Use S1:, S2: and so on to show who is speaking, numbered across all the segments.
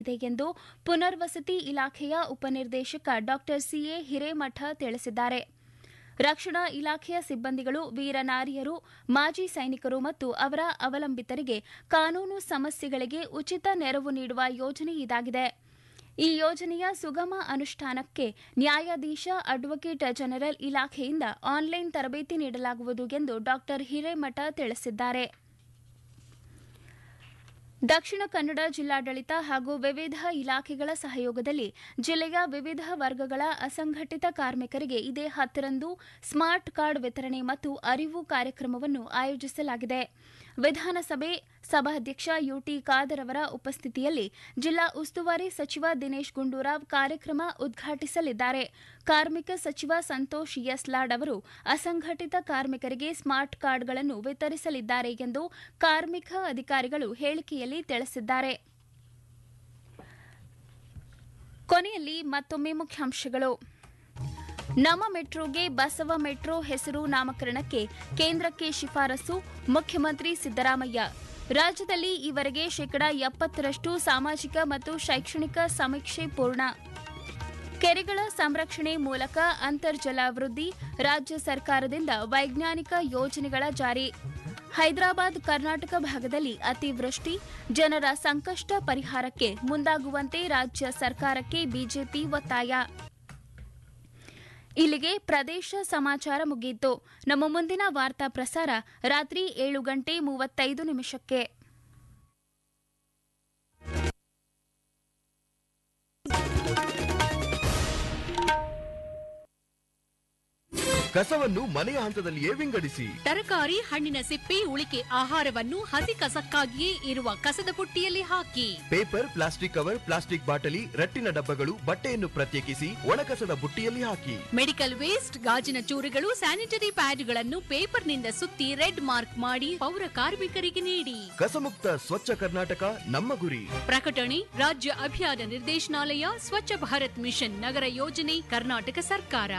S1: ಮಾಡಲಾಗಿದೆ ಎಂದು ಪುನರ್ವಸತಿ ಇಲಾಖೆಯ ಉಪನಿರ್ದೇಶಕ ಡಾ ಸಿಎ ಹಿರೇಮಠ ತಿಳಿಸಿದ್ದಾರೆ ರಕ್ಷಣಾ ಇಲಾಖೆಯ ಸಿಬ್ಬಂದಿಗಳು ವೀರನಾರಿಯರು ಮಾಜಿ ಸೈನಿಕರು ಮತ್ತು ಅವರ ಅವಲಂಬಿತರಿಗೆ ಕಾನೂನು ಸಮಸ್ಯೆಗಳಿಗೆ ಉಚಿತ ನೆರವು ನೀಡುವ ಯೋಜನೆ ಇದಾಗಿದೆ ಈ ಯೋಜನೆಯ ಸುಗಮ ಅನುಷ್ಠಾನಕ್ಕೆ ನ್ಯಾಯಾಧೀಶ ಅಡ್ವೊಕೇಟ್ ಜನರಲ್ ಇಲಾಖೆಯಿಂದ ಆನ್ಲೈನ್ ತರಬೇತಿ ನೀಡಲಾಗುವುದು ಎಂದು ಡಾ ಹಿರೇಮಠ ತಿಳಿಸಿದ್ದಾರೆ ದಕ್ಷಿಣ ಕನ್ನಡ ಜಿಲ್ಲಾಡಳಿತ ಹಾಗೂ ವಿವಿಧ ಇಲಾಖೆಗಳ ಸಹಯೋಗದಲ್ಲಿ ಜಿಲ್ಲೆಯ ವಿವಿಧ ವರ್ಗಗಳ ಅಸಂಘಟಿತ ಕಾರ್ಮಿಕರಿಗೆ ಇದೇ ಹತ್ತರಂದು ಸ್ಮಾರ್ಟ್ ಕಾರ್ಡ್ ವಿತರಣೆ ಮತ್ತು ಅರಿವು ಕಾರ್ಯಕ್ರಮವನ್ನು ಆಯೋಜಿಸಲಾಗಿದೆ ವಿಧಾನಸಭೆ ಸಭಾಧ್ಯಕ್ಷ ಯುಟಿ ಖಾದರ್ ಅವರ ಉಪಸ್ಥಿತಿಯಲ್ಲಿ ಜಿಲ್ಲಾ ಉಸ್ತುವಾರಿ ಸಚಿವ ದಿನೇಶ್ ಗುಂಡೂರಾವ್ ಕಾರ್ಯಕ್ರಮ ಉದ್ಘಾಟಿಸಲಿದ್ದಾರೆ ಕಾರ್ಮಿಕ ಸಚಿವ ಸಂತೋಷ್ ಎಸ್ ಲಾಡ್ ಅವರು ಅಸಂಘಟಿತ ಕಾರ್ಮಿಕರಿಗೆ ಸ್ಮಾರ್ಟ್ ಕಾರ್ಡ್ಗಳನ್ನು ವಿತರಿಸಲಿದ್ದಾರೆ ಎಂದು ಕಾರ್ಮಿಕ ಅಧಿಕಾರಿಗಳು ಹೇಳಿಕೆಯಲ್ಲಿ ತಿಳಿಸಿದ್ದಾರೆ ಕೊನೆಯಲ್ಲಿ ಮತ್ತೊಮ್ಮೆ ಮುಖ್ಯಾಂಶಗಳು ನಮ್ಮ ಮೆಟ್ರೋಗೆ ಬಸವ ಮೆಟ್ರೋ ಹೆಸರು ನಾಮಕರಣಕ್ಕೆ ಕೇಂದ್ರಕ್ಕೆ ಶಿಫಾರಸು ಮುಖ್ಯಮಂತ್ರಿ ಸಿದ್ದರಾಮಯ್ಯ ರಾಜ್ಯದಲ್ಲಿ ಈವರೆಗೆ ಶೇಕಡಾ ಎಪ್ಪತ್ತರಷ್ಟು ಸಾಮಾಜಿಕ ಮತ್ತು ಶೈಕ್ಷಣಿಕ ಸಮೀಕ್ಷೆ ಪೂರ್ಣ ಕೆರೆಗಳ ಸಂರಕ್ಷಣೆ ಮೂಲಕ ಅಂತರ್ಜಲ ವೃದ್ಧಿ ರಾಜ್ಯ ಸರ್ಕಾರದಿಂದ ವೈಜ್ಞಾನಿಕ ಯೋಜನೆಗಳ ಜಾರಿ ಹೈದರಾಬಾದ್ ಕರ್ನಾಟಕ ಭಾಗದಲ್ಲಿ ಅತಿವೃಷ್ಟಿ ಜನರ ಸಂಕಷ್ಟ ಪರಿಹಾರಕ್ಕೆ ಮುಂದಾಗುವಂತೆ ರಾಜ್ಯ ಸರ್ಕಾರಕ್ಕೆ ಬಿಜೆಪಿ ಒತ್ತಾಯ ಇಲ್ಲಿಗೆ ಪ್ರದೇಶ ಸಮಾಚಾರ ಮುಗಿಯಿತು ನಮ್ಮ ಮುಂದಿನ ವಾರ್ತಾ ಪ್ರಸಾರ ರಾತ್ರಿ ಏಳು ಗಂಟೆ ಮೂವತ್ತೈದು ನಿಮಿಷಕ್ಕೆ
S2: ಕಸವನ್ನು ಮನೆಯ ಹಂತದಲ್ಲಿಯೇ ವಿಂಗಡಿಸಿ
S3: ತರಕಾರಿ ಹಣ್ಣಿನ ಸಿಪ್ಪೆ ಉಳಿಕೆ ಆಹಾರವನ್ನು ಹಸಿ ಕಸಕ್ಕಾಗಿಯೇ ಇರುವ ಕಸದ ಬುಟ್ಟಿಯಲ್ಲಿ ಹಾಕಿ
S2: ಪೇಪರ್ ಪ್ಲಾಸ್ಟಿಕ್ ಕವರ್ ಪ್ಲಾಸ್ಟಿಕ್ ಬಾಟಲಿ ರಟ್ಟಿನ ಡಬ್ಬಗಳು ಬಟ್ಟೆಯನ್ನು ಪ್ರತ್ಯೇಕಿಸಿ ಒಣಕಸದ ಬುಟ್ಟಿಯಲ್ಲಿ ಹಾಕಿ
S3: ಮೆಡಿಕಲ್ ವೇಸ್ಟ್ ಗಾಜಿನ ಚೂರುಗಳು ಸ್ಯಾನಿಟರಿ ಪ್ಯಾಡ್ಗಳನ್ನು ಪೇಪರ್ನಿಂದ ಸುತ್ತಿ ರೆಡ್ ಮಾರ್ಕ್ ಮಾಡಿ ಪೌರ ಕಾರ್ಮಿಕರಿಗೆ ನೀಡಿ
S2: ಕಸಮುಕ್ತ ಸ್ವಚ್ಛ ಕರ್ನಾಟಕ ನಮ್ಮ ಗುರಿ
S3: ಪ್ರಕಟಣೆ ರಾಜ್ಯ ಅಭಿಯಾನ ನಿರ್ದೇಶನಾಲಯ ಸ್ವಚ್ಛ ಭಾರತ್ ಮಿಷನ್ ನಗರ ಯೋಜನೆ ಕರ್ನಾಟಕ ಸರ್ಕಾರ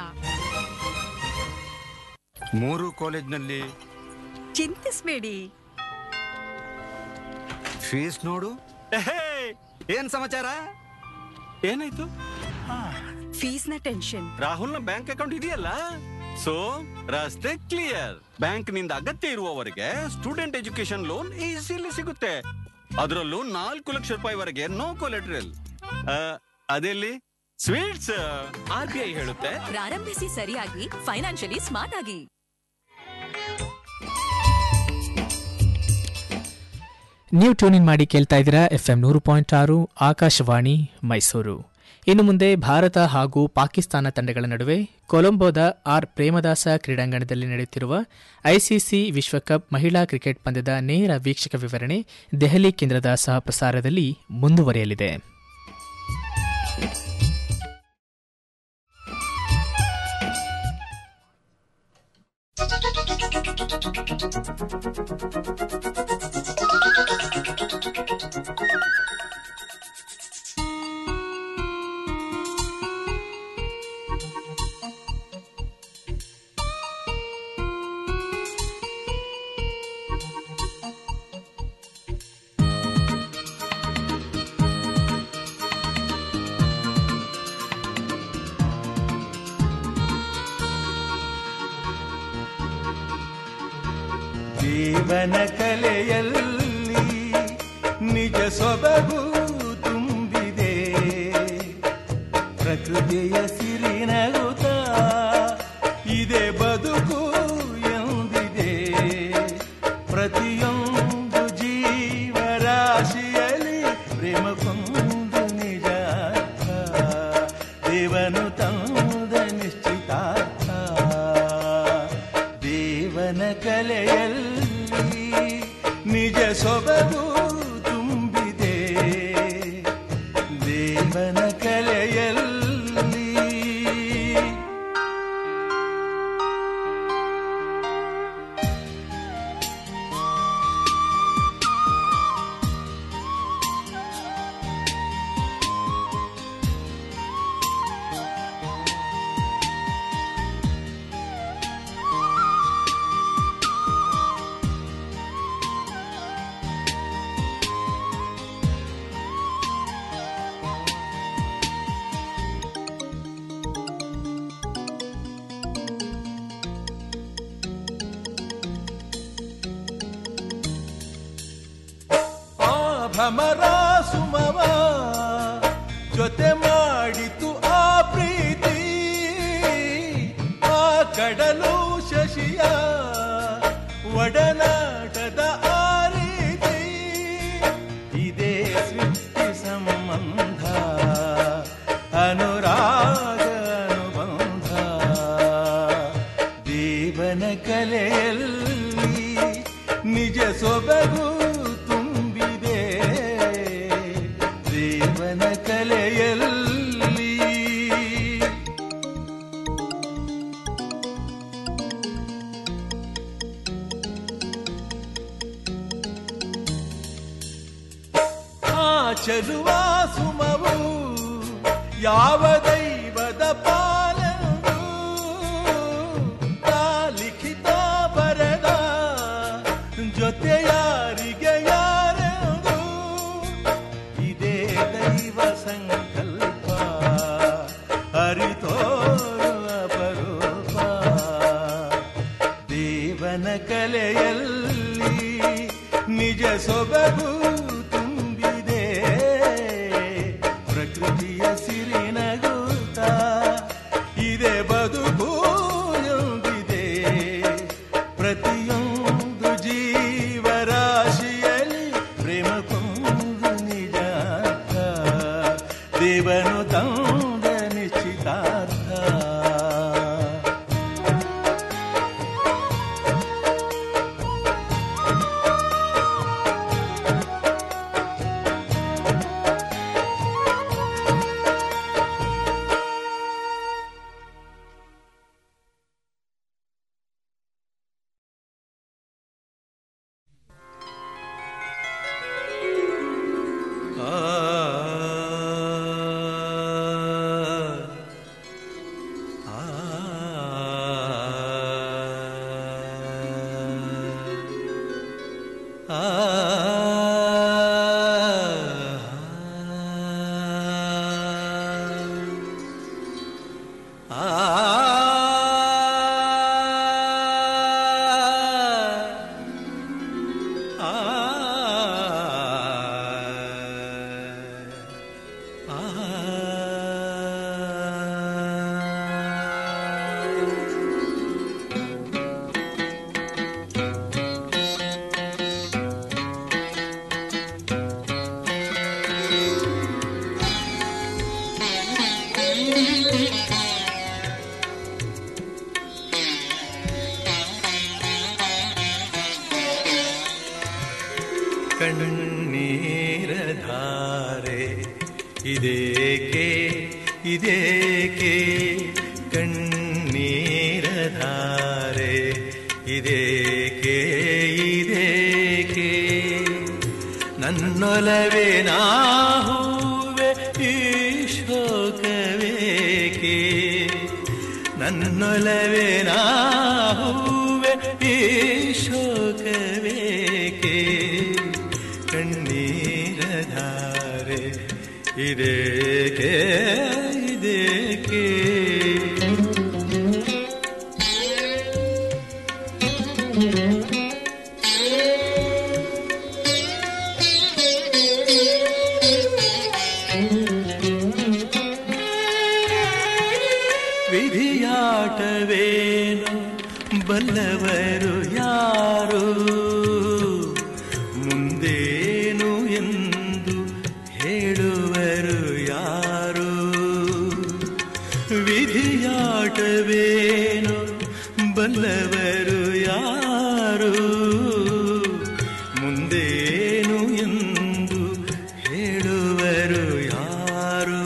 S4: ಮೂರು ಕಾಲೇಜ್ನಲ್ಲಿ
S5: ಚಿಂತಿಸ್ಬೇಡಿ
S4: ಫೀಸ್ ನೋಡು ಎಹೇ, ಏನ್ ಸಮಾಚಾರ ಏನಾಯ್ತು
S5: ಫೀಸ್ನ ಟೆನ್ಷನ್
S4: ರಾಹುಲ್ನ ಬ್ಯಾಂಕ್ ಅಕೌಂಟ್ ಇದೆಯಲ್ಲ ಸೊ ರಸ್ತೆ ಕ್ಲಿಯರ್ ಬ್ಯಾಂಕ್ ನಿಂದ ಅಗತ್ಯ ಇರುವವರೆಗೆ ಸ್ಟೂಡೆಂಟ್ ಎಜುಕೇಶನ್ ಲೋನ್ ಈಸಿಲಿ ಸಿಗುತ್ತೆ ಅದರಲ್ಲೂ ನಾಲ್ಕು ಲಕ್ಷ ರೂಪಾಯಿವರೆಗೆ ನೋ ಕೊಲೆಟ್ರಲ್ ಅದೆಲ್ಲಿ ಸ್ವೀಟ್ಸ್ ಆರ್ ಬಿ ಐ ಹೇಳುತ್ತೆ
S5: ಪ್ರಾರಂಭಿಸಿ ಸರಿಯಾಗಿ ಫೈನಾನ್ಷಿಯಲಿ ಸ್ಮಾರ್ಟ್ ಆಗಿ
S6: ನೀವು ಟ್ಯೂನ್ ಇನ್ ಮಾಡಿ ಕೇಳ್ತಾ ಇದ್ದೀರಾ ಎಫ್ ಎಂ ನೂರು ಪಾಯಿಂಟ್ ಆರು ಆಕಾಶವಾಣಿ ಮೈಸೂರು ಇನ್ನು ಮುಂದೆ ಭಾರತ ಹಾಗೂ ಪಾಕಿಸ್ತಾನ ತಂಡಗಳ ನಡುವೆ ಕೊಲಂಬೋದ ಆರ್ ಪ್ರೇಮದಾಸ ಕ್ರೀಡಾಂಗಣದಲ್ಲಿ ನಡೆಯುತ್ತಿರುವ ಐಸಿಸಿ ವಿಶ್ವಕಪ್ ಮಹಿಳಾ ಕ್ರಿಕೆಟ್ ಪಂದ್ಯದ ನೇರ ವೀಕ್ಷಕ ವಿವರಣೆ ದೆಹಲಿ ಕೇಂದ್ರದ ಸಹ ಪ್ರಸಾರದಲ್ಲಿ ಮುಂದುವರಿಯಲಿದೆ
S7: ಜೀವನ ಕಲೆಯಲ್ಲಿ ನಿಜ ಸೊಬಗು ತುಂಬಿದೆ ಪ್ರಕೃತಿಯ ಸಿರಿನಗುತ್ತ ಇದೆ ಬದುಕು ಎಂದಿದೆ ಪ್ರತಿಯೊಂದು ಜೀವರಾಶಿಯಲ್ಲಿ ಪ್ರೇಮ ಕೊಂದು ನಿಜ ಅರ್ಥ. ದೇವನು ತಂದ ನಿಶ್ಚಿತಾರ್ಥ ದೇವನ ಕಲೆಯಲ್ಲಿ ನಿಜ ಸೊಬಗು ತುಂಬಿದೆ ದೇವನ ಕಲೆಯಲ್ಲಿ ಸಮರ ಸುಮವ ಜೊತೆ ಮಾಡಿತು ಆ ಪ್ರೀತಿ ಆ ಕಡಲು ಶಶಿಯ ಒಡನಾಟದ ಆ ರೀತಿ ಇದೇ ಸೃಷ್ಟಿ ಸಂಬಂಧ ಅನುರಾಗ ಅನುಬಂಧ ದೇವನ ಕಲೆಯಲ್ಲಿ ನಿಜ ಸೊಬಗು ತುಂಬಿದೆ ದೇವನ ಕಲೆಯಲ್ಲಿ ಆ ಚೆಲುವ ಸುಮವು ಯಾವ ದೈವದ ಪಾಲನು ತಾ ಲಿಖಿತ ಬರದ ಜೊತೆ ಯಾರಿಗೆ ಯಾರೆಂದು ಇದೇ ದೈವ ಸಂಕಲ್ಪ ಅರಿತೋರು ಅಪರೂಪ ದೇವನ ಕಲೆಯಲ್ಲಿ ನಿಜ ಸೊಬಗು ತುಂಬಿದೆ ಪ್ರಕೃತಿಯ ಸಿರಿನಗೂತ ಇದೆ ಬದುಕು ಎಂದಿದೆ ಪ್ರತಿಯೊಂದು ಜೀವರಾಶಿಯಲ್ಲಿ ಪ್ರೇಮ ಕೊಂದು ನಿಜ ದೇವನು ತಂದ ನಿಶ್ಚಿತಾರ್ಥ ಕಣ್ಣೀರ ಧಾರೆ ಇದೇಕೆ ಇದೇಕೆ ಕಣ್ಣೀರ ಧಾರೆ ಇದೇಕೆ ಇದೇಕೆ ನನ್ನೊಲವೇ ನಾಹುವೆ ಈ ಶೋಕವೇಕೆ ನನ್ನೊಲವೇ ನಾಹುವೆ ಈ ಶೋಕವೇಕೆ ಕಣ್ಣೀರ ಧಾರೆ ಇದೇಕೆ ಇದೇಕೆ ವಿಧಿಯಾಟವೇನು ಬಲ್ಲವರು ಯಾರು ಮುಂದೇನು ಎಂದು ಹೇಳುವರು ಯಾರು ವಿಧಿಯಾಟವೇನು ಬಲ್ಲವರು ಯಾರು ಮುಂದೇನು ಎಂದು ಹೇಳುವರು ಯಾರು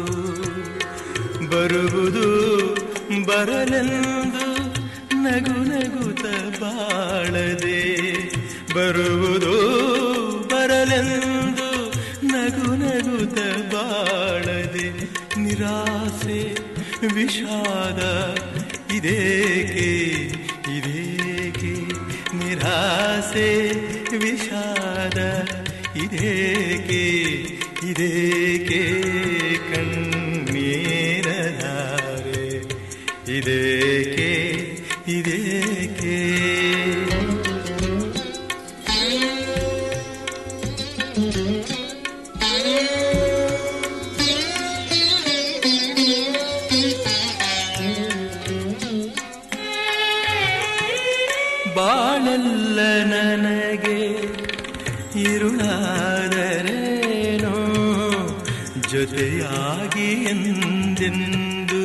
S7: ಬರುವುದು ಬರಲೆಂದು ನಗು ನಗುತ್ತ ಬಾಳದೆ ಬರುವುದು ಬರಲೆಂದು ನಗು ನಗುತ್ತ ಬಾಳದೆ ನಿರಾಸೆ ವಿಷಾದ ಇದೇಕೆ ಇದೇಕೆ ನಿರಾಸೆ ವಿಷಾದ ಇದೇಕೆ ಇದೇಕೆ ಕಣ್ಣೀರ ಧಾರೆ ಇದೇಕೆ ಇದೇಕೆ
S8: Thank you.
S7: ಜೊತೆಯಾಗಿ ಎಂದೆಂದು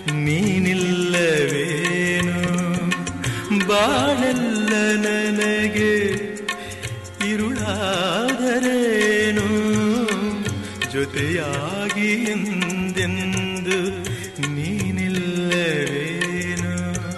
S7: ನೀನಿಲ್ಲವೇನು ಬಾಳೆಲ್ಲ ನನಗೆ ഇരുളാതരേനു ಜೊತೆಯಾಗಿ ಎಂದೆಂದು ನೀನಿಲ್ಲವೇನು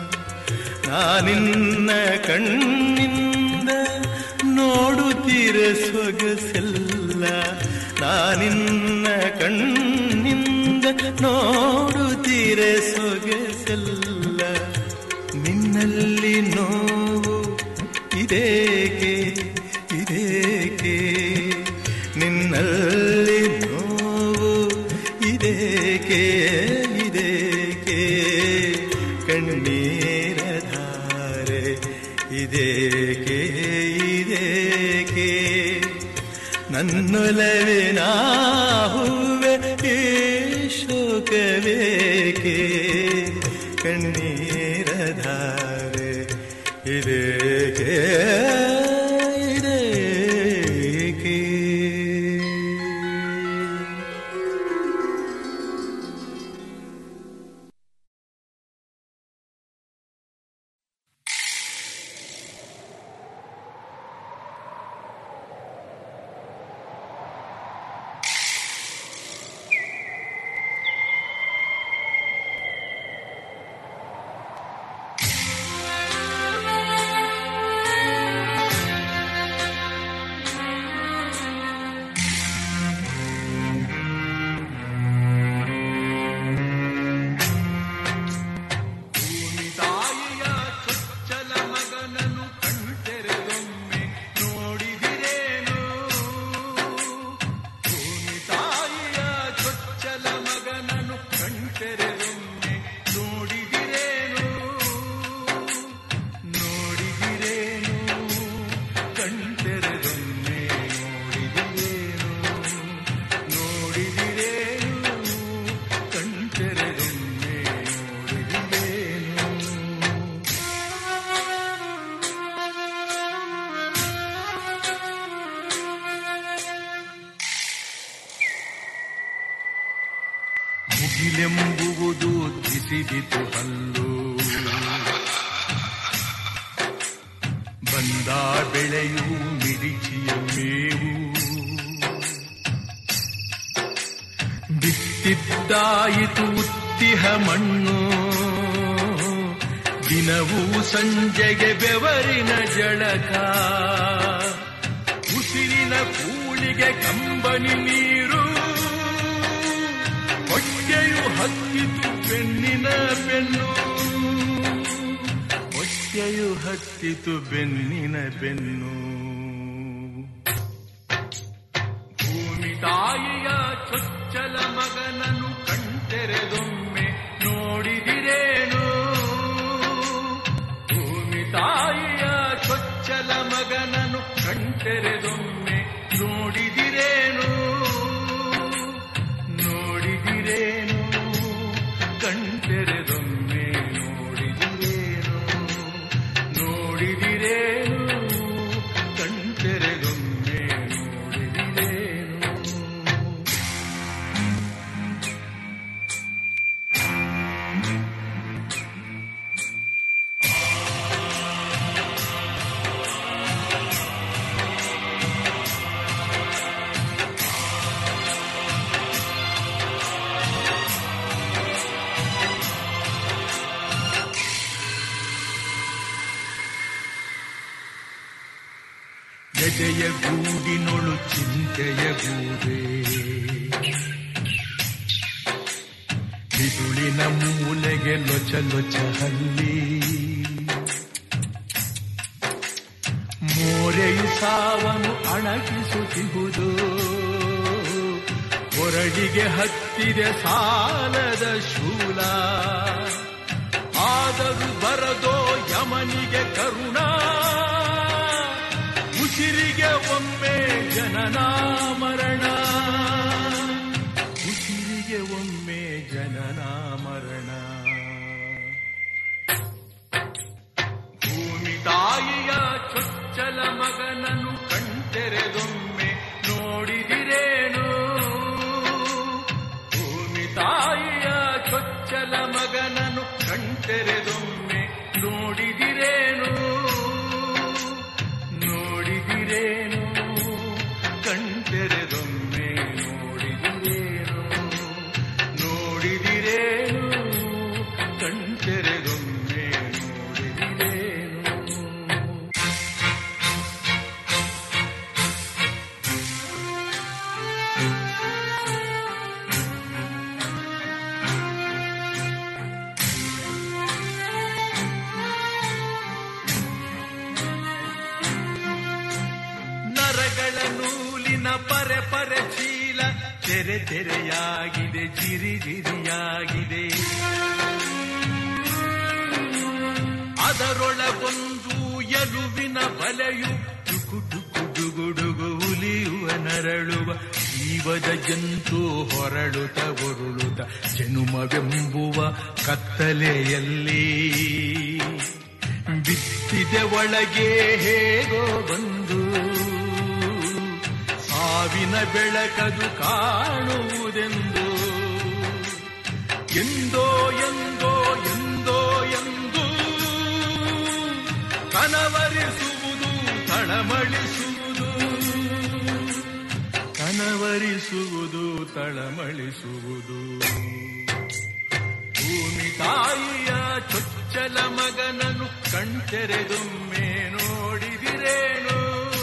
S7: ನಾನಿನ್ನ ಕಣ್ಣಿಂದ ನೋಡುತ್ತೀರ ಸೊಗಸೆಲ್ಲ ನಾನಿನ್ನ ಕಣ್ಣಿಂದ ನೋಡುತ್ತೀರ ಸೊಗಸೆಲ್ಲ ನಿನ್ನಲ್ಲಿ ನೋವು ಇದೇಕೆ ಇದೇಕೆ ನಿನ್ನಲ್ಲಿ ನೋವು ಇದೇಕೆ ಇದೇಕೆ ಕಣ್ಣೀರ ಧಾರೆ ಇದೇಕೆ ಇದೇಕೆ ನನ್ನೊಲವಿನ ಹೂವೆ ಈ ಶೋಕವೇಕೆ ಕಣ್ಣೀರ ಧಾರೆ ಇದೇಕೆ ಇದೇಕೆ
S8: ತಾಯಿಯ ಚೊಚ್ಚಲ ಮಗನನ್ನು ಕಣ್ತೆರೆದೊಮ್ಮೆ ನೋಡಿದಿರೇನು ಭೂಮಿ ತಾಯಿಯ ಚೊಚ್ಚಲ ಮಗನನ್ನು ಕಣ್ತೆರೆದೊಮ್ಮೆ ನೋಡಿದಿರೇನು ನೋಡಿದಿರೇನು ಕಣ್ತೆರೆದೊಮ್ಮೆ ನೋಡಿದಿರೇನು ನೋಡಿದಿರೇನು ಕಣ್ತೆರೆದೊಮ್ಮೆ ನೋಡಿದಿರೇನು ಮುಗಿಲೆಂಬುವುದು ಧಿಸಿದಿತು ಹಲ್ಲು ಬಂದ ಬೆಳೆಯು ಮಿಡಿಚಿಯ ಮೇವು ಬಿತ್ತಿದ್ದಾಯಿತು ಉತ್ತಿಹ ಮಣ್ಣು ದಿನವೂ ಸಂಜೆಗೆ ಬೆವರಿನ ಜಳಕ ಉಸಿರಿನ ಕೂಳಿಗೆ ಕಂಬನಿ ನೀರು ಹೊಟ್ಟೆಯು ಹತ್ತಿತು ಬೆನ್ನಿನ ಬೆನ್ನು ಹೊಟ್ಟೆಯು ಹತ್ತಿತು ಬೆನ್ನಿನ ಬೆನ್ನು ಭೂಮಿ ತಾಯಿಯ ಚೊಚ್ಚಲ ಮಗನನ್ನು ಕಣ್ತೆರೆದೊಮ್ಮೆ ನೋಡಿದಿರೇನು ಭೂಮಿ ತಾಯಿಯ ಚೊಚ್ಚಲ ಮಗನನ್ನು ಕಣ್ತೆರೆದೊಮ್ಮೆ ನೋಡಿದಿರೇನು ನೋಡಿದಿರೇನು ಕಣ್ತೆರೆದೊಮ್ಮೆ ನೋಡಿದಿರೇನು ನೋಡಿದಿರೇನು ಕಣ್ತೆರೆದೊಮ್ಮೆ ನೋಡಿದಿರೇನು ಎದೆಯ ಗೂಡಿನೊಳು ಚಿಂತೆಯ ಗೂಡೆ ಬಿದುಳಿನ ಮೂಲೆಗೆ ಲೊಚ ಲೊಚ ಹಲ್ಲಿ ಮೋರೆಯು ಸಾವನು ಅಣಗಿಸುತ್ತಿಹುದು ಹೊರಡಿಗೆ ಹತ್ತಿದೆ ಸಾಲದ ಶೂಲ ಆದರೂ ಬರದೋ ಯಮನಿಗೆ ಕರುಣ ಉಸಿರಿಗೆ ಒಮ್ಮೆ ಜನನ ಮರಣ ಉಸಿರಿಗೆ ಒಮ್ಮೆ ಜನನ ಮರಣ ಭೂಮಿ ತಾಯಿಯ ಚೊಚ್ಚಲ ಮಗನನ್ನು ಕಣ್ತೆರೆದೊಮ್ಮೆ ನೋಡಿದಿರೇನು ಮಗನನು ಕಣ್ತೆರೆದೊಮ್ಮೆ ನೋಡಿದಿರೇನು ನೋಡಿದಿರೇನು ಕಣ್ತೆರೆದೊಮ್ಮೆ ನೋಡಿದಿರೇನು ನೋಡಿದಿರೇನು ಕಣ್ತೆರೆದೊಮ್ಮೆ ನೋಡಿದಿರೇನು ನರಗಳ ನೂಲಿನ ಪರೆ ಪರೆ ಚೀಲ ತೆರೆ ತೆರೆಯಾಗಿದೆ ಜಿರಿ ಜಿರಿಯಾಗಿದೆ ಅದರೊಳಗೊಂದು ಎಲುಬಿನ ಬಲೆಯು ಟುಕು ಟುಕು ಡುಗುಡುಗು ಉಲಿಯುವ ನರಳುವ ಜೀವದ ಜಂತು ಹೊರಳುತ್ತ ಬೊರುಳುತ್ತ ಜನುಮವೆಂಬುವ ಕತ್ತಲೆಯಲ್ಲಿ ಬಿತ್ತಿದೆ ಒಳಗೆ ಹೇಗೋ ಬಂದು ಸಾವಿನ ಬೆಳಕದು ಕಾಣುವುದೆಂದು ಎಂದೋ ಎಂದೋ ಎಂದೋ ಎಂದು ಕನವರಿಸುವುದು ತಳಮಳಿಸುವುದು ಕನವರಿಸುವುದು ತಳಮಳಿಸುವುದು ಭೂಮಿ ತಾಯಿಯ ಚೊಚ್ಚಲ ಮಗನನ್ನು ಕಣ್ತೆರೆದೊಮ್ಮೆ ನೋಡಿದಿರೇನು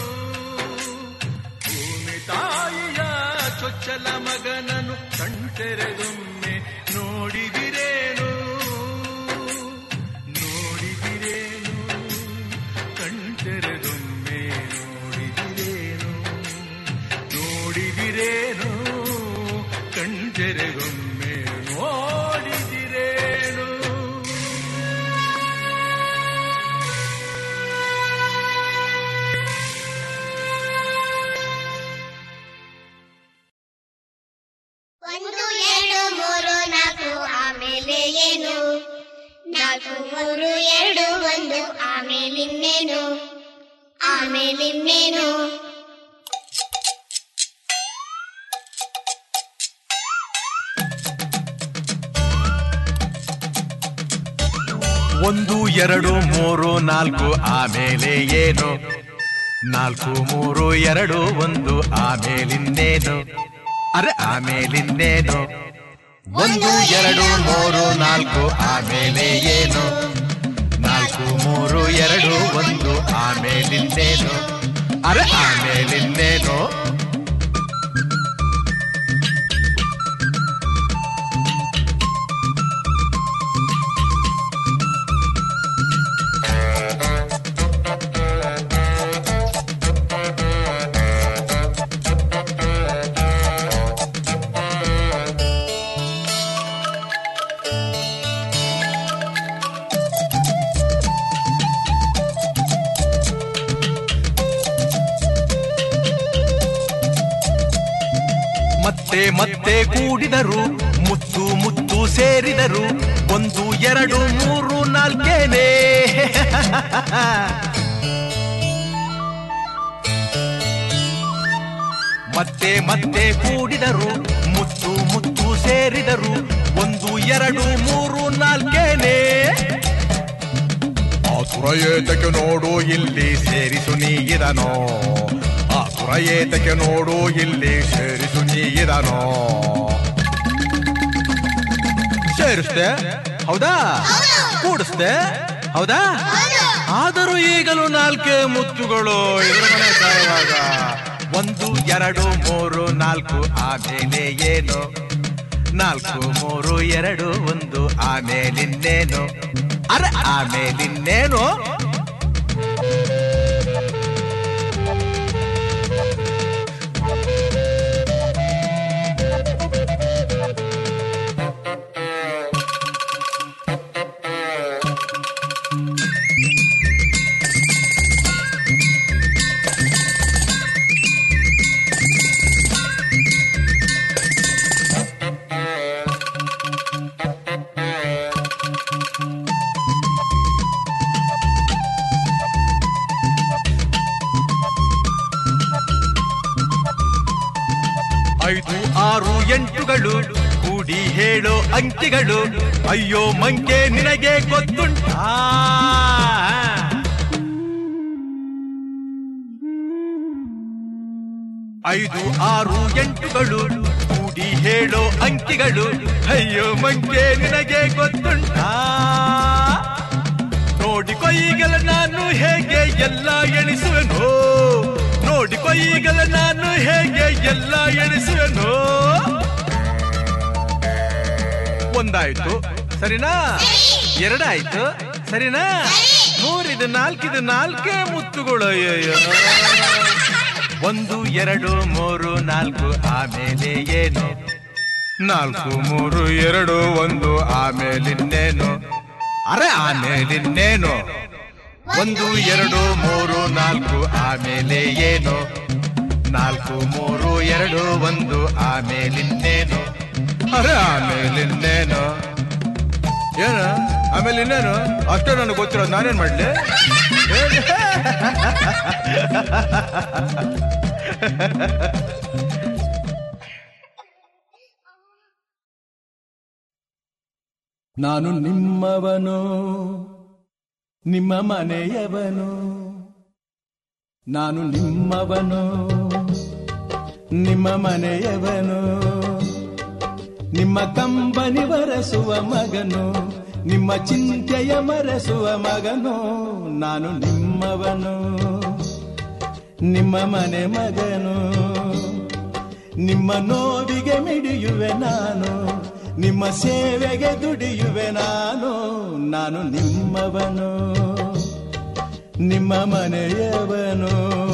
S8: ಭೂಮಿ ತಾಯಿಯ ಚೊಚ್ಚಲ ಮಗನನ್ನು ಕಣ್ತೆರೆದೊಮ್ಮೆ ನೋಡಿದಿರೇನು ನೋಡಿದಿರೇನು ಕಣ್ತೆರೆದೊಮ್ಮೆ ನೋಡಿದಿರೇನು ನೋಡಿದಿರೇನು ಕಣ್ತೆರೆದೊಮ್ಮೆ ನೋಡಿದಿರೇನು
S9: ಒಂದು ಎರಡು ಮೂರು ನಾಲ್ಕು ಆಮೇಲೆ ಏನು ನಾಲ್ಕು ಮೂರು ಎರಡು ಒಂದು ಆಮೇಲಿನ್ನೇನು ಆಮೇಲಿನ್ನೇನು
S7: ಒಂದು ಎರಡು ಮೂರು ನಾಲ್ಕು ಆಮೇಲೆ ಏನು ನಾಲ್ಕು ಮೂರು ಎರಡು ಒಂದು ಆಮೇಲಿನ್ನೇನು ಅರೆ ಆಮೇಲಿನ್ನೇನು ಒಂದು ಎರಡು ಮೂರು ನಾಲ್ಕು ಆಮೇಲೆ ಏನು ನಾಲ್ಕು ಮೂರು ಎರಡು ಒಂದು ಆಮೇಲಿನ್ನೇನು ಅರೆ ಆಮೇಲಿನ್ನೇನು ಮತ್ತೆ ಮತ್ತೆ ಕೂಡಿದರು ಮುತ್ತು ಮುತ್ತು ಸೇರಿದರು ಒಂದು ಎರಡು ಮೂರು ನಾಲ್ಕೇನೆ ಮತ್ತೆ ಮತ್ತೆ ಕೂಡಿದರು ಮುತ್ತು ಮುತ್ತು ಸೇರಿದರು ಒಂದು ಎರಡು ಮೂರು ನಾಲ್ಕೇನೆ ಆತುರ ಏತಕ್ಕೆ ನೋಡು ಇಲ್ಲಿ ಸೇರಿಸು ನೀ ಇದನೋ ಆತುರ ಏತಕ್ಕೆ ನೋಡು ಇಲ್ಲಿ ಸೇರಿಸು ನೀ ಇದನೋ ಸೇರಿಸ್ದೆ ಹೌದಾ ಕೂಡಿಸ್ದೆ ಹೌದಾ ಆದರೂ ಈಗಲೂ ನಾಲ್ಕೇ ಮುತ್ತುಗಳು ಎದುರುಗಡೆ ಕಾಯುವಾಗ ಒಂದು ಎರಡು ಮೂರು ನಾಲ್ಕು ಆಮೇಲೆ ಏನು ನಾಲ್ಕು ಮೂರು ಎರಡು ಒಂದು ಆಮೇಲಿನ್ನೇನು ಅರೆ ಆಮೇಲಿನ್ನೇನು ಐದು ಆರು ಎಂಟುಗಳು ಕೂಡಿ ಹೇಳೋ ಅಂಕಿಗಳು ಅಯ್ಯೋ ಮಂಕೆ ನಿನಗೆ ಗೊತ್ತುಂಟಾ ಐದು ಆರು ಎಂಟುಗಳು ಕೂಡಿ ಹೇಳೋ ಅಂಕಿಗಳು ಅಯ್ಯೋ ಮಂಕೆ ನಿನಗೆ ಗೊತ್ತುಂಟಾ ನೋಡಿಕೊ ಈಗಲ ನಾನು ಹೇಗೆ ಎಲ್ಲ ಎಣಿಸುವೆನೋ ನೋಡಿಕೊ ಈಗಲ ನಾನು ಹೇಗೆ ಎಲ್ಲ ಎಣಿಸುವೆನೋ ಒಂದಾಯ್ತು ಸರಿನಾ ಎರಡಾಯ್ತು ಸರಿನಾ ಮೂರಿದು ನಾಲ್ಕಿದು ನಾಲ್ಕೇ ಮುತ್ತುಗಳು ಅಯ್ಯಯ್ಯೋ ಒಂದು ಎರಡು ಮೂರು ನಾಲ್ಕು ಆಮೇಲೆ ಏನು ನಾಲ್ಕು ಮೂರು ಎರಡು ಒಂದು ಆಮೇಲಿನ್ನೇನು ಅರೆ ಆಮೇಲಿನ್ನೇನು ಒಂದು ಎರಡು ಮೂರು ನಾಲ್ಕು ಆಮೇಲೆ ಏನು ನಾಲ್ಕು ಮೂರು ಎರಡು ಒಂದು ಆಮೇಲಿನ್ನೇನು ಅರೆ ಆಮೇಲಿನ್ನೇನು ಏನು ಆಮೇಲೆ ಇನ್ನೇನು ಅಷ್ಟೇ ನನಗೆ ಗೊತ್ತಿರೋದು ನಾನೇನ್ ಮಾಡ್ಲಿ ಹೇಳಿ.
S8: ನಾನು ನಿಮ್ಮವನು ನಿಮ್ಮ ಮನೆಯವನು ನಾನು ನಿಮ್ಮವನು ನಿಮ್ಮ ಮನೆಯವನು ನಿಮ್ಮ ಕಂಬನಿ ಬರೆಸುವ ಮಗನು ನಿಮ್ಮ ಚಿಂತೆಯ ಮರೆಸುವ ಮಗನು ನಾನು ನಿಮ್ಮವನು ನಿಮ್ಮ ಮನೆ ಮಗನು ನಿಮ್ಮ ನೋವಿಗೆ ಮಿಡಿಯುವೆ ನಾನು ನಿಮ್ಮ ಸೇವೆಗೆ ದುಡಿಯುವೆ ನಾನು ನಾನು ನಿಮ್ಮವನು ನಿಮ್ಮ ಮನೆಯವನು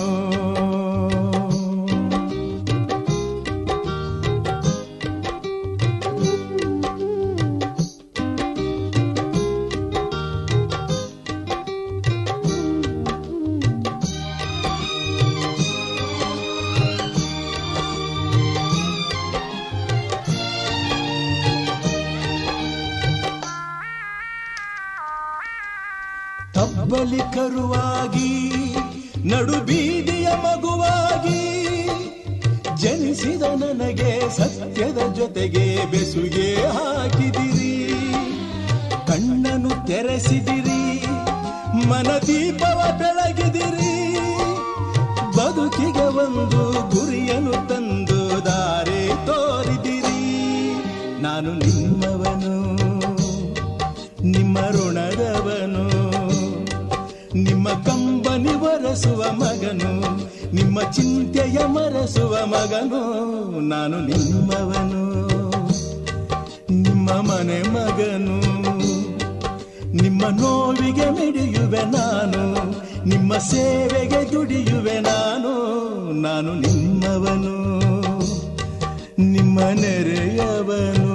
S8: ತಬ್ಬಲಿ ಕರುವಾಗಿ ನಡು ಬೀದಿಯ ಮಗುವಾಗಿ ಜನಿಸಿದ ನನಗೆ ಸತ್ಯದ ಜೊತೆಗೆ ಬೆಸುಗೆ ಹಾಕಿದಿರಿ ಕಣ್ಣನ್ನು ತೆರೆಸಿದಿರಿ ಮನದೀಪವ ಬೆಳಗಿದಿರಿ ಬದುಕಿಗೆ ಒಂದು ಗುರಿಯನ್ನು ತಂದು ದಾರಿ ತೋರಿದಿರಿ ನಾನು ನಿಮ್ಮವನು ನಿಮ್ಮ ಋಣದವನು ನಿಮ್ಮ ಕಂಬನಿ ಒರೆಸುವ ಮಗನು ನಿಮ್ಮ ಚಿಂತೆಯ ಮರೆಸುವ ಮಗನು ನಾನು ನಿಮ್ಮವನು ನಿಮ್ಮ ಮನೆ ಮಗನು ನಿಮ್ಮ ನೋವಿಗೆ ಮಿಡಿಯುವೆ ನಾನು ನಿಮ್ಮ ಸೇವೆಗೆ ದುಡಿಯುವೆ ನಾನು ನಾನು ನಿಮ್ಮವನು ನಿಮ್ಮ ನೆರೆಯವನು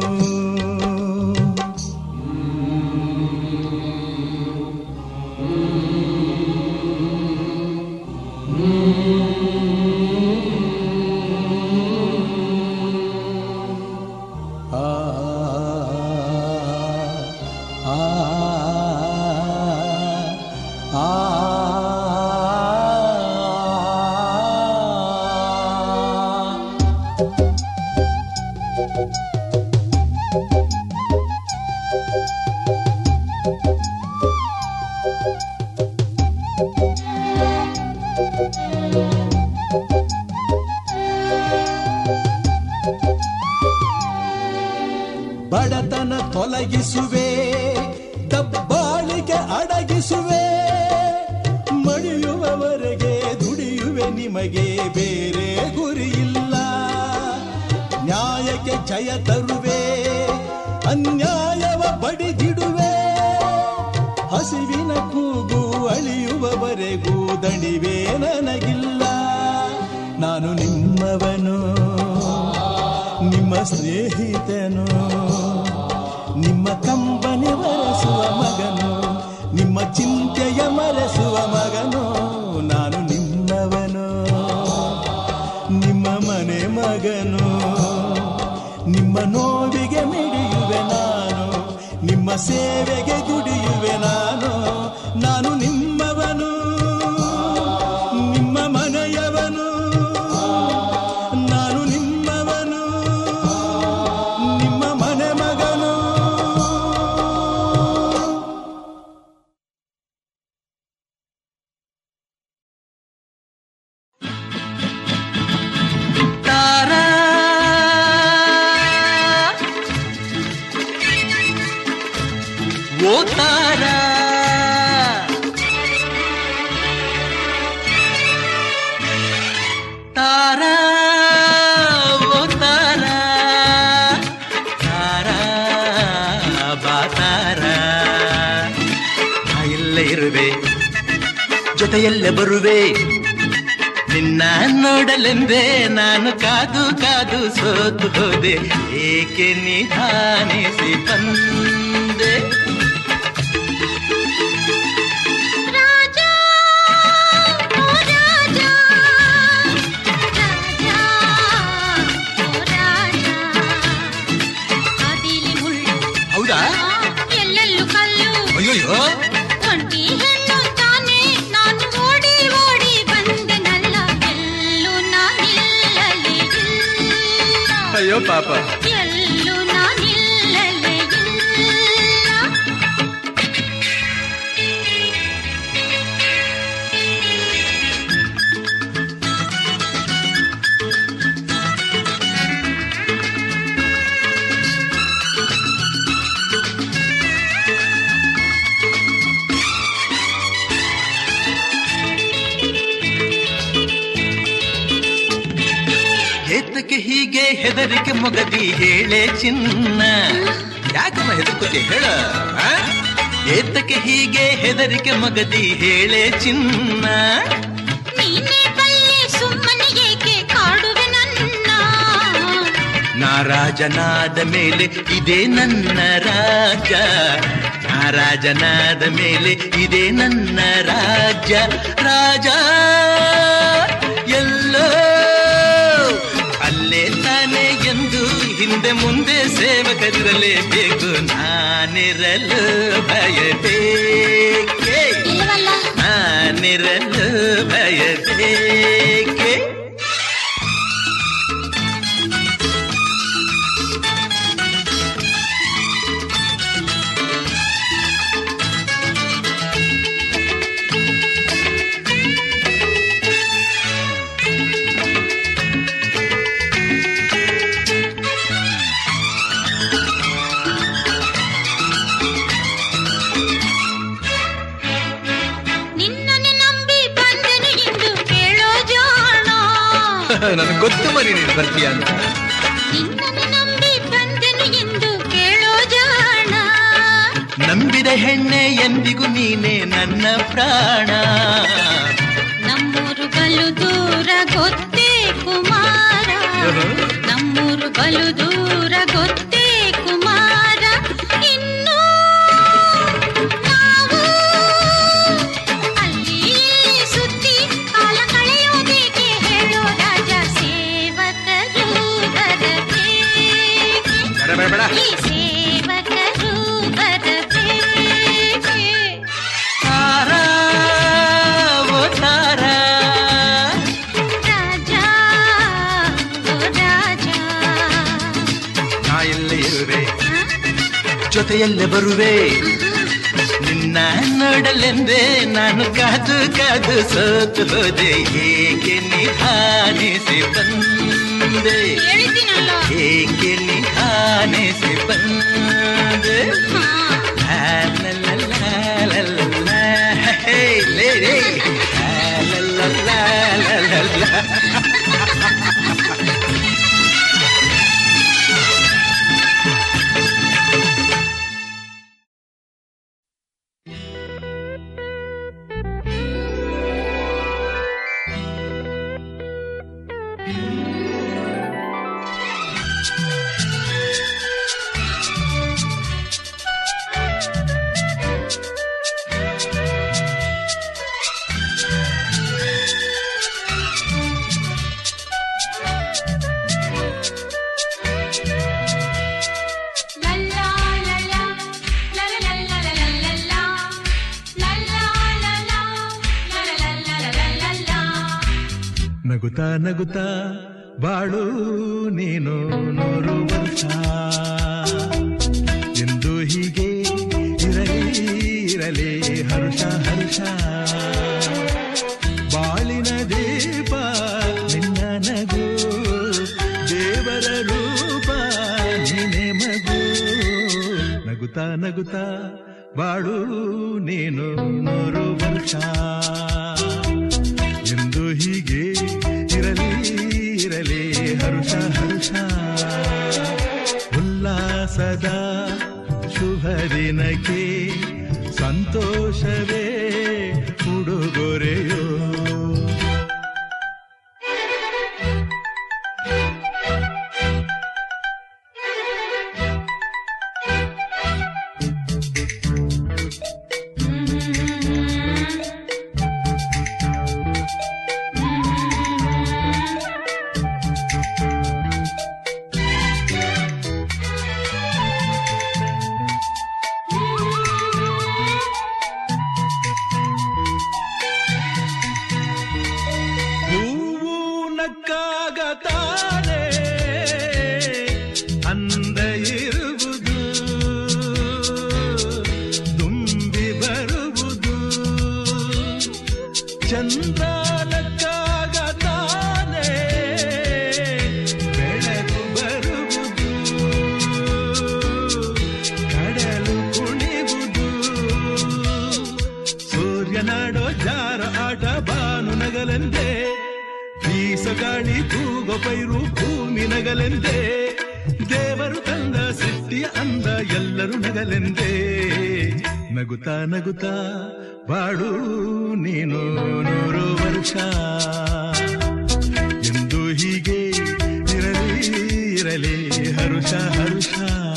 S8: ಆ ಆ ಆ ಬಡತನ ತೊಲಗಿಸುವೆ ದಬ್ಬಾಳಿಕೆ ಅಡಗಿಸುವೆ ಮಡಿಯುವವರೆಗೆ ದುಡಿಯುವೆ ನಿಮಗೆ ಬೇರೆ ಗುರಿಯಿಲ್ಲ ನ್ಯಾಯಕ್ಕೆ ಜಯ ತರುವೆ ಅನ್ಯಾಯವ ಬಡಿದಿಡುವೆ ಹಸಿವಿನ ಕೂಗು ಅಳಿಯುವವರೆಗೂ ದಣಿವೆ ನನಗಿಲ್ಲ ನಾನು ನಿಮ್ಮವನು ನಿಮ್ಮ ಸ್ನೇಹಿತನು ನಿಮ್ಮ ಕಂಬನಿ ಮರೆಸುವ ಮಗನು ನಿಮ್ಮ ಚಿಂತೆಯ ಮರೆಸುವ ಮಗನು ನಾನು ನಿಮ್ಮವನು ನಿಮ್ಮ ಮನೆ ಮಗನು ನಿಮ್ಮ ನೋವಿಗೆ ಮಿಡಿಯುವೆ ನಾನು ನಿಮ್ಮ ಸೇವೆಗೆ ದುಡಿಯುವೆ ನಾನು ನಾನು ನಿಮ್ಮವನು ನಿಮ್ಮ ಮನೆಯವನು ನಾನು ನಿಮ್ಮವನು ನಿಮ್ಮ
S10: ಓ ತಾರ ತಾರ ಓ ತಾರ ತಾರ ಬಾ ತಾರ ನಾ ಇಲ್ಲೇ ಇರುವೆ ಜೊತೆಯಲ್ಲೇ ಬರುವೆ ನಿನ್ನ ನೋಡಲೆಂದೇ ನಾನು ಕಾದು ಕಾದು ಸೋತು ಹೋದೆ ಏಕೆ ನಿಧಾನಿಸಿ ಬಂದೆ ಹೌದಾ
S9: ಎಲ್ಲೆಲ್ಲೂ ಕಲ್ಲು
S10: ಅಯ್ಯೋಯ್ಯೋ
S9: ಒಂಟಿ ಹೆಣ್ಣು ತಾನೆ ನಾನು ಓಡಿ ಓಡಿ ಬಂದೆನಲ್ಲ ಎಲ್ಲೂ ನಾನಿಲ್ಲಲೇ ಇಲ್ಲ
S10: ಅಯ್ಯೋ ಪಾಪ
S9: ಎಲ್ಲೂ ನಾನಿಲ್ಲಲೇ ಇಲ್ಲ
S10: ಏತಕ್ಕೆ ಹೀಗೆ ಹೆದರಿಕೆ ಮೊಗದಿ ಹೇಳೆ ಚಿನ್ನ ಯಾಕಮ್ಮ ಹೆದರ್ಕೋತಿ ಹೇಳ ಆ? ಏತಕ್ಕೆ ಹೀಗೆ ಹೆದರಿಕೆ ಮಗದಿ ಹೇಳೆ ಚಿನ್ನ
S9: ನೀನೇ ಬಲ್ಲೆ ಸುಮ್ಮನೆ ಏಕೆ ಕಾಡುವೆ ನನ್ನ
S10: ನಾರಾಜನಾದ ಮೇಲೆ ಇದೇ ನನ್ನ ರಾಜ ನಾರಾಜನಾದ ಮೇಲೆ ಇದೇ ನನ್ನ ರಾಜ್ಯ ರಾಜ ಎಲ್ಲೋ ಅಲ್ಲೇ ತಾನೆ ಎಂದು ಹಿಂದೆ ಮುಂದೆ ಸೇವಕರಿರಲೇಬೇಕು ನಾನಿರಲು ಭಯಬೇಕೆ
S9: ಇಲ್ಲವಲ್ಲ
S10: ನಾನಿರಲು ಭಯಬೇಕೆ
S9: ನಿನ್ನನ್ನು ನಂಬಿ ಬಂದನು ಎಂದು ಕೇಳೋ ಜಾಣ
S10: ನನಗೆ ಗೊತ್ತು ಮರಿ ನೀನು ಬರ್ತೀಯ ಅಂತ
S9: ನಿನ್ನನ್ನು ನಂಬಿ ಬಂದನು ಎಂದು ಕೇಳೋ ಜಾಣ
S10: ನಂಬಿದ ಹೆಣ್ಣೆ ಎಂದಿಗೂ ನೀನೆ ನನ್ನ ಪ್ರಾಣ
S9: ನಮ್ಮೂರು ಬಲು ದೂರ ಗೊತ್ತೇ ಕುಮಾರ ನಮ್ಮೂರು ಬಲು ದೂರ ಗೊತ್ತೇ ಕುಮಾರ ಇನ್ನು ನಾವು ಅಲ್ಲಿ ಇಲ್ಲಿ ಸುತ್ತಿ ಕಾಲ ಕಳೆಯೋದೇಕೆ ಹೇಳೋ ರಾಜ ಸೇವಕರು ಬರಬೇಕೆ
S10: ಬೇಡ ಬೇಡ ಬೇಡ
S9: ಈ ಸೇವಕರು ಬರಬೇಕೆ
S10: ತಾರ ಓ ತಾರ
S9: ರಾಜ ಓ ರಾಜ
S10: ನಾ ಎಲ್ಲೇ ಇರುವೆ ಜೊತೆಯಲ್ಲೇ ಬರುವೆ ನಿನ್ನ ನೋಡಲೆಂದೇ ನಾನು ಕಾದು ಕಾದು ಸೋತು ಹೋದೆ ಹೇಗೆ ನಿಧಾನಿಸಿ ಬಂದೆ
S9: ಹೇಳಿದ್ದೀನಲ್ಲ
S10: ಹೇಗೆ ನಿಧಾನಿಸಿ ಬಂದೆ ಲಾ ಲಾ ಲಾ ಲಾ ಲಾ ಲಾ ಲಾ. ಹೇ, ಲೇ, ಲೇ. ಲಾ ಲಾ ಲಾ ಲಾ ಲಾ ಲಾ ಲಾ.
S8: ನಗುತ್ತಾ ನಗುತ್ತಾ ಬಾಳು ನೀನು ನೂರು ವರ್ಷ ಎಂದು ಹೀಗೆ ಇರಲಿ ಇರಲಿ ಹರ್ಷ ಹರ್ಷ ಬಾಳಿನ ದೀಪ ನಿನ್ನ ನಗು ದೇವರ ರೂಪ ನೀನೆ ಮಗು ನಗುತ್ತಾ ನಗುತ್ತಾ
S11: ಬಾಳು ನೀನು ನೂರು ವರ್ಷ ಎಂದು ಹೀಗೆ ಇರಲಿ ಇರಲಿ ಹರುಷ ಹರುಷ ಉಲ್ಲಾಸದ ಶುಭ ದಿನಕ್ಕೆ ಸಂತೋಷವೇ ಉಡುಗೊರೆಯೋ ಹೂವು ನಕ್ಕಾಗ ತಾನೇ ಅಂದ ಇರುವುದು ತುಂಬಿ ಬರುವುದು ಚಂದ್ರ ನಕ್ಕಾಗ ತಾನೇ ಬೆಳಕು ಬರುವುದು ಕಡಲು ಕುಣಿವುದು ಸೂರ್ಯನಾಡೋ ಜಾರ ಆಟ ಬಾನು ನಗಲೆಂದೇ ಬೀಸಗಾಳಿ ತೂಗೋ ಪೈರು ಭೂಮಿ ನಗಲೆಂದೇ ದೇವರು ತಂದ ಸೃಷ್ಟಿಯ ಅಂದ ಎಲ್ಲರೂ ನಗಲೆಂದೇ ನಗುತ್ತಾ ನಗುತ್ತಾ ಬಾಳು ನೀನು ನೂರು ವರ್ಷ ಎಂದು ಹೀಗೆ ಇರಲಿ ಇರಲಿ ಹರುಷ ಹರುಷ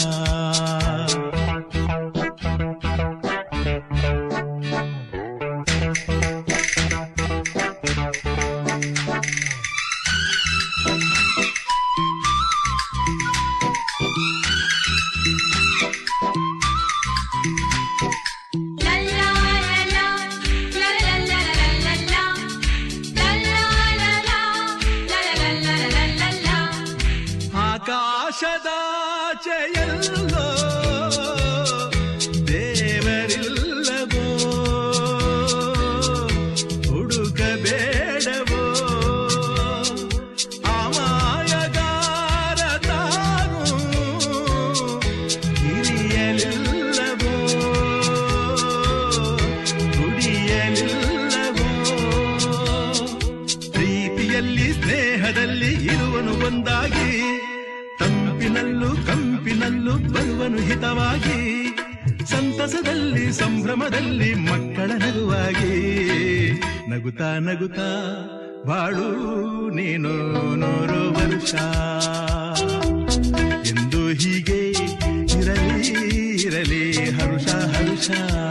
S11: ಆಕಾಶದಾಚೆಯಲ್ಲೋ ದೇವರಿಲ್ಲವೋ ಹುಡುಕಬೇಡವೋ ಅಮಾಯಗಾರ ತಾನು ಹಿರಿಯಲಿಲ್ಲವೋ ಕುಡಿಯಲಿಲ್ಲವೋ ಪ್ರೀತಿಯಲ್ಲಿ ಸ್ನೇಹದಲ್ಲಿ ಇರುವನು ಒಂದಾಗಿ ತಂಪಿನಲ್ಲೂ ಕಂಪಿನಲ್ಲೂ ಬರುವನು ಹಿತವಾಗಿ ಸಂತಸದಲ್ಲಿ ಸಂಭ್ರಮದಲ್ಲಿ ಮಕ್ಕಳ ನಗುವಾಗಿ ನಗುತ್ತಾ ನಗುತ್ತಾ ಬಾಳು ನೀನು ನೂರು ವರ್ಷ ಎಂದು ಹೀಗೆ ಇರಲಿ ಇರಲಿ ಹರುಷ ಹರುಷ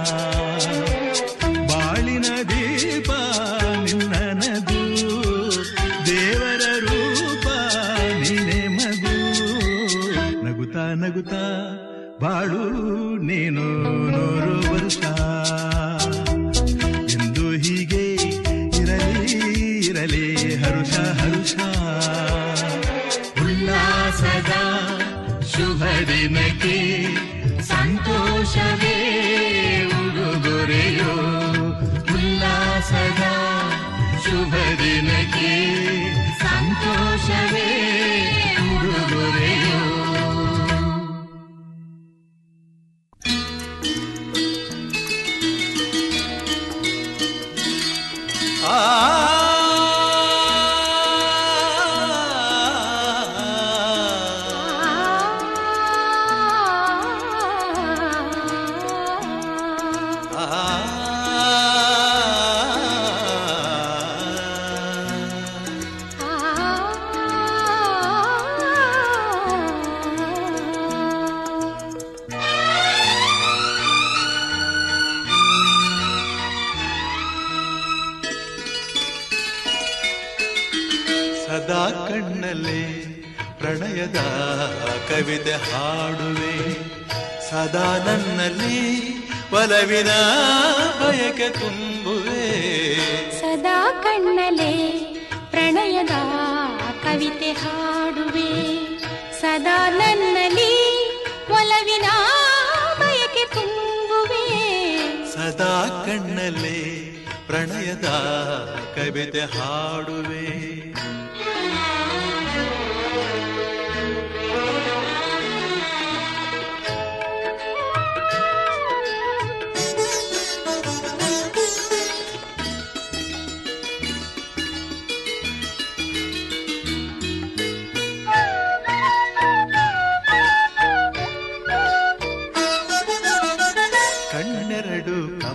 S11: ಬಾಳಿನ ದೀಪ ನಿನ್ನ ನಗು ದೇವರ ರೂಪ ನೀನೆ ಮಗು ನಗುತ್ತಾ ನಗುತ್ತಾ ಬಾಳು ನೀನು ನೂರು ವರ್ಷ ಎಂದು ಹೀಗೆ ಇರಲಿ ಇರಲಿ ಹರುಷ ಹರುಷ ಉಲ್ಲಾಸದ ಶುಭ ದಿನಕ್ಕೆ ಸಂತೋಷವೇ ಉಡುಗೊರೆಯೋ ಉಲ್ಲಾಸದ ಶುಭ ದಿನಕ್ಕೆ ಸಂತೋಷವೇ ಉಡುಗೊರೆಯೋ ಸದಾ ಕಣ್ಣಲ್ಲಿ ಪ್ರಣಯದ ಕವಿತೆ ಹಾಡುವೆ ಸದಾ ನನ್ನಲ್ಲಿ ಒಲವಿನ ಬಯಕೆ ತುಂಬುವೆ
S12: ಸದಾ ಕಣ್ಣಲೆ ಪ್ರಣಯದ ಕವಿತೆ ಹಾಡುವೆ ಸದಾ ನನ್ನಲ್ಲಿ ಒಲವಿನ ಬಯಕೆ ತುಂಬುವೆ
S11: ಸದಾ ಕಣ್ಣಲ್ಲಿ ಪ್ರಣಯದ ಕವಿತೆ ಹಾಡುವೆ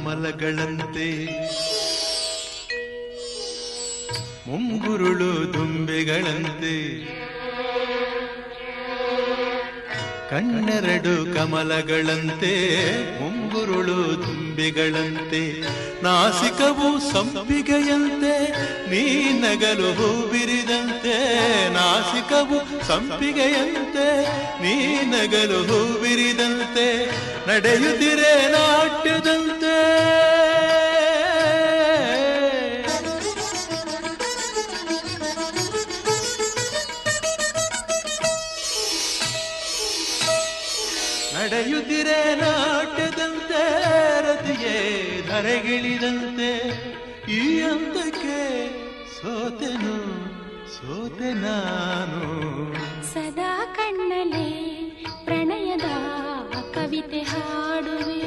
S11: ಕಮಲಗಳಂತೆ ಮುಂಗುರುಳು ದುಂಬೆಗಳಂತೆ ಕಣ್ಣೆರಡು ಕಮಲಗಳಂತೆ ಮುಂಗುರುಳು ದುಂಬೆಗಳಂತೆ ನಾಸಿಕವು ಸಂಪಿಗೆಯಂತೆ ನೀ ನಗಲು ಹೂ ಬಿರಿದಂತೆ ನಾಸಿಕವು ಸಂಪಿಗೆಯಂತೆ ನೀ ನಗಲು ಹೂ ಬಿರಿದಂತೆ ನಡೆಯುತ್ತಿರೆ ನಾಟ್ಯದಂತೆ ನಡೆಯುತ್ತಿರೆ ನಾಟ್ಯದಂತೆ ರತಿಯೇ ಧರೆಗಿಳಿದಂತೆ ಈ ಅಂತಕ್ಕೆ ಸೋತೆನು ಸೋತೆ ನಾನು
S12: ಸದಾ ಕಣ್ಣಲೆ ಪ್ರಣಯದ ಕವಿತೆ ಹಾಡುವೆ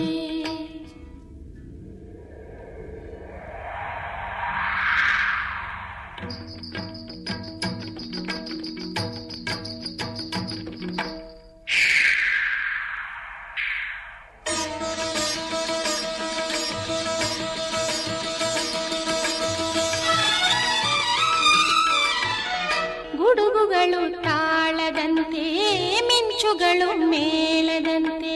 S12: ಗುಡುಗುಗಳು ತಾಳದಂತೆ ಮಿಂಚುಗಳು ಮೇಳದಂತೆ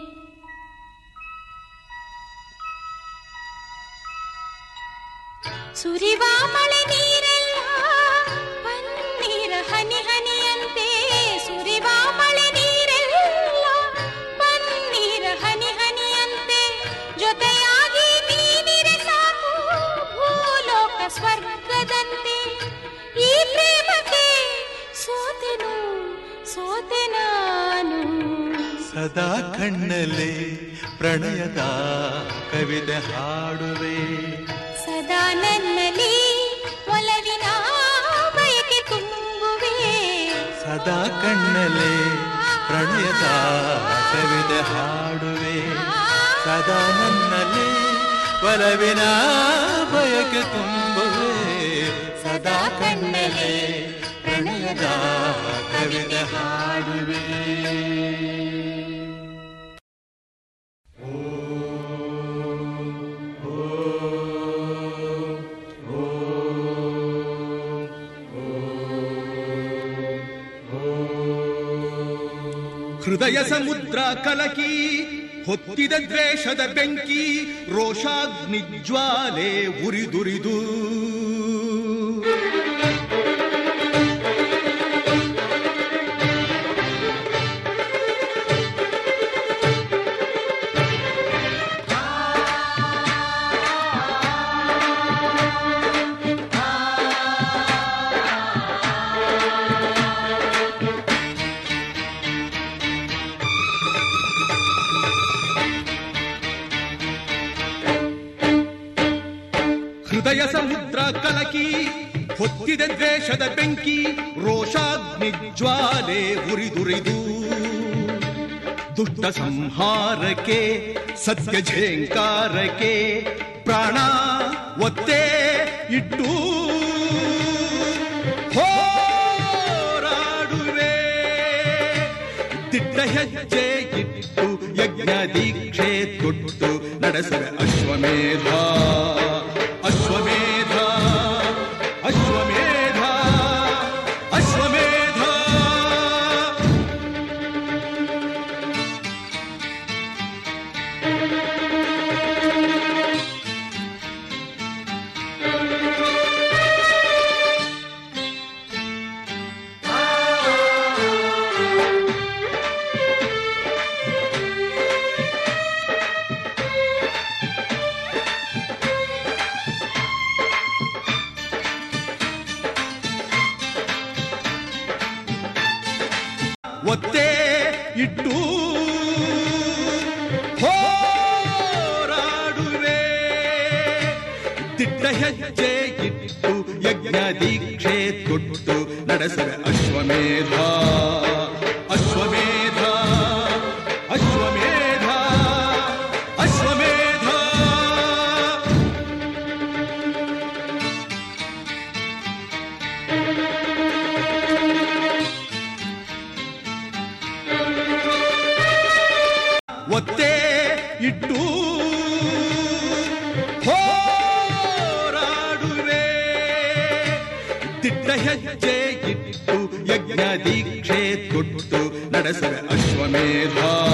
S12: ಸುರಿವ ಮಳೆ ನೀರೆಲ್ಲ ಪನ್ನೀರ ಹನಿ ಹನಿಯಂತೆ ಸುರಿವ ಮಳೆ ನೀರೆಲ್ಲ ಪನ್ನೀರ ಹನಿ ಹನಿಯಂತೆ ಜೊತೆಯಾಗಿ ನೀನಿರೆ ಸಾಕು ಭೂಲೋಕ ಸ್ವರ್ಗದಂತೆ ಈ ಪ್ರೇಮಕ್ಕೆ ಸೋತೆನು ಸೋತೆ ನಾನು
S11: ಸದಾ ಕಣ್ಣಲ್ಲಿ ಪ್ರಣಯದ ಕವಿತೆ ಹಾಡುವೆ
S12: ಸದಾ ನನ್ನಲ್ಲಿ ಒಲವಿನ ಬಯಕೆ ತುಂಬುವೆ
S11: ಸದಾ ಕಣ್ಣಲ್ಲಿ ಪ್ರಣಯದ ಕವಿತೆ ಹಾಡುವೆ ಸದಾ ನನ್ನಲ್ಲಿ ಒಲವಿನ ಬಯಕೆ ತುಂಬುವೆ ಸದಾ ಕಣ್ಣಲ್ಲಿ ಪ್ರಣಯದ ಕವಿತೆ ಹಾಡುವೆ
S13: ಹೃದಯ ಸಮುದ್ರ ಕಲಕಿ ಹೊತ್ತಿದ ದ್ವೇಷದ ಬೆಂಕಿ ರೋಷಾಗ್ನಿ ಜ್ವಾಲೆ ಉರಿದುರಿದು ಹೃದಯ ಸಮುದ್ರ ಕಲಕಿ ಹೊತ್ತಿದ ದ್ವೇಷದ ಬೆಂಕಿ ರೋಷಾಗ್ನಿ ಜ್ವಾಲೆ ಉರಿದುರಿದು ದುಷ್ಟ ಸಂಹಾರಕ್ಕೆ ಸತ್ಯ ಝೇಂಕಾರಕ್ಕೆ ಪ್ರಾಣ ಒತ್ತೆ ಇಟ್ಟು ಹೋರಾಡುವೆ ದಿಟ್ಟ ಹೆಜ್ಜೆ ಇಟ್ಟು ಯಜ್ಞ ದೀಕ್ಷೆ ತೊಟ್ಟು ನಡೆಸುವೆ ಅಶ್ವಮೇಧ ಅಶ್ವಮೇಧ ಅಶ್ವಮೇಧ ಅಶ್ವಮೇಧ ಒತ್ತೆ ಇಟ್ಟು ಹೋರಾಡುವೆ ದಿಟ್ಟ ಹೆಜ್ಜೆ ಇಟ್ಟು ಯಜ್ಞ ದೀಕ್ಷೆ ತೊಟ್ಟು ನಡೆಸುವೆ ಅಶ್ವಮೇಧ ಅಶ್ವಮೇಧ ಅಶ್ವಮೇಧ ಅಶ್ವಮೇಧ ಒತ್ತೆ ಇಟ್ಟು ದಿಟ್ಟ ಹೆಜ್ಜೆ ಇಟ್ಟು ಯಜ್ಞ ದೀಕ್ಷೆ ತೊಟ್ಟು ನಡೆಸುವೆ ಅಶ್ವಮೇಧ